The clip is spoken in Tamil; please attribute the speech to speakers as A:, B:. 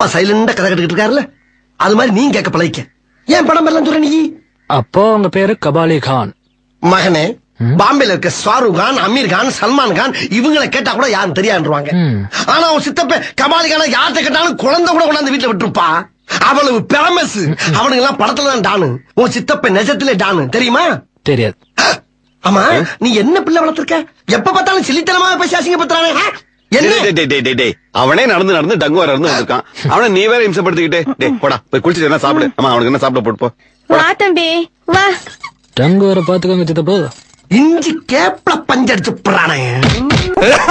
A: சைலண்டா கதை கட்டுக்கிட்டு இருக்காருல்ல அது மாதிரி நீங்க கேட்க பழகிக்க ஏன் படம் எல்லாம் சொல்ற நீ
B: அப்போ உங்க பேரு கபாலி கான்
A: மகனே பாம்பேல இருக்க ஷாருக் கான் அமீர் கான் சல்மான் கான் இவங்களை கேட்டா கூட யாரும் தெரியாதுருவாங்க
B: ம்.
A: ஆனா உன் சித்தப்ப கபாலி கான யார்கிட்ட கேட்டாலும் குழந்தை கூட கொண்டாந்து வீட்டுல விட்டுருப்பா அவ்வளவு பேமஸ் அவனுங்க எல்லாம் படத்துல தான் டானு உன் சித்தப்ப நிஜத்திலே டானு தெரியுமா
B: தெரியாது
A: ஆமா நீ என்ன பிள்ளை வளர்த்திருக்க எப்ப பார்த்தாலும் சில்லித்தனமா பேசி அசிங்கப்படுத்துறானே ஆ? என்ன
C: டேய், டேய், டேய், டேய், டேய். அவனே நடந்து நடந்து டங்கு வர இருந்து வந்திருக்கான் அவனை நீ வேற இம்சப்படுத்திக்கிட்டே டேய் போடா போய் குளிச்சுட்டு என்ன சாப்பிடு அம்மா அவனுக்கு என்ன சாப்பிட போட்டு போ
D: வா தம்பி வா
B: டங்கு வர பாத்துக்கோங்க சித்தப்போ
A: இஞ்சி கேப்ல பஞ்சடிச்சு போறானே